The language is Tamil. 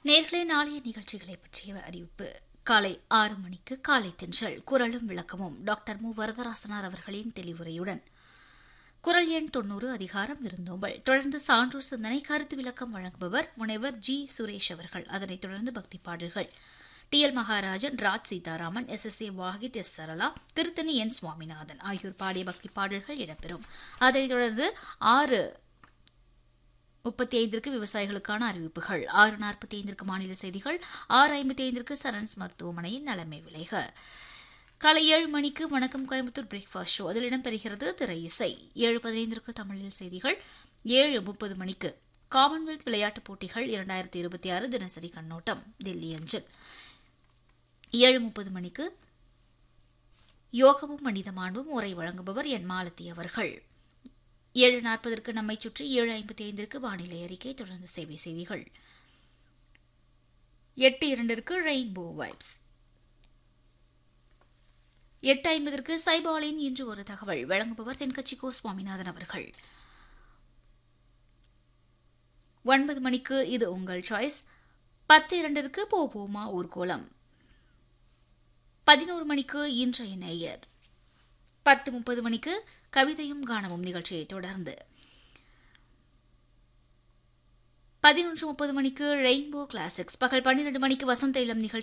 நேர்களே நாளைய நிகழ்ச்சிகளை பற்றிய அறிவிப்பு காலை ஆறு மணிக்கு காலை தென்றல் குரலும் விளக்கமும் டாக்டர் மு வரதராசனார் அவர்களின் தெளிவுரையுடன் குரல் எண் தொன்னூறு அதிகாரம் விருந்தோம்பல் தொடர்ந்து சான்றோர் சிந்தனை கருத்து விளக்கம் வழங்குபவர் முனைவர் ஜி சுரேஷ் அவர்கள் அதனைத் தொடர்ந்து பக்தி பாடல்கள் T L Maharajan Raj Seetharaman S S A Vahid S Sarala Tiruttani N Swaminathan ஆகியோர் பாடிய பக்தி பாடல்கள் இடம்பெறும் அதனைத் தொடர்ந்து ஆறு முப்பத்தி ஐந்திற்கு விவசாயிகளுக்கான அறிவிப்புகள் ஆறு நாற்பத்தி ஐந்திற்கு மாநில செய்திகள் ஆறு ஐம்பத்தி ஐந்திற்கு சரண்ஸ் மருத்துவமனையின் நலமை விளைக காலை ஏழு மணிக்கு வணக்கம் கோயம்புத்தூர் பிரேக்ஃபாஸ்ட் ஷோ அதில் இடம்பெறுகிறது திரை இசை ஏழு பதினைந்திற்கு தமிழில் செய்திகள் ஏழு முப்பது மணிக்கு காமன்வெல்த் விளையாட்டுப் போட்டிகள் இரண்டாயிரத்தி இருபத்தி ஆறு தினசரி கண்ணோட்டம் தில்லி அஞ்சல் ஏழு முப்பது மணிக்கு யோகமும் மனித மாண்பும் உரை வழங்குபவர் என் மாலத்தி அவர்கள் ஏழு நாற்பதற்கு நம்மை சுற்றி ஏழு ஐம்பத்தி ஐந்திற்கு வானிலை அறிக்கை தொடர்ந்து சேவை செய்திகள் எட்டு இரண்டிற்கு ரெயின்போ வைப்ஸ் எட்டு ஐம்பதற்கு சைபாலின் இன்று ஒரு தகவல் வழங்குபவர் தென்கட்சி கோ சுவாமிநாதன் அவர்கள் ஒன்பது மணிக்கு இது உங்கள் சாய்ஸ் பத்து இரண்டிற்கு போ போமா ஊர்கோலம் பதினோரு மணிக்கு இன்றைய நேயர் பத்து முப்பது மணிக்கு கவிதையும் கானமும் நிகழ்ச்சியை தொடர்ந்து பதினொன்று முப்பது மணிக்கு ரெயின்போ கிளாசிக்ஸ் பகல் பன்னிரண்டு மணிக்கு வசந்த இளம் நிகழ்ச்சி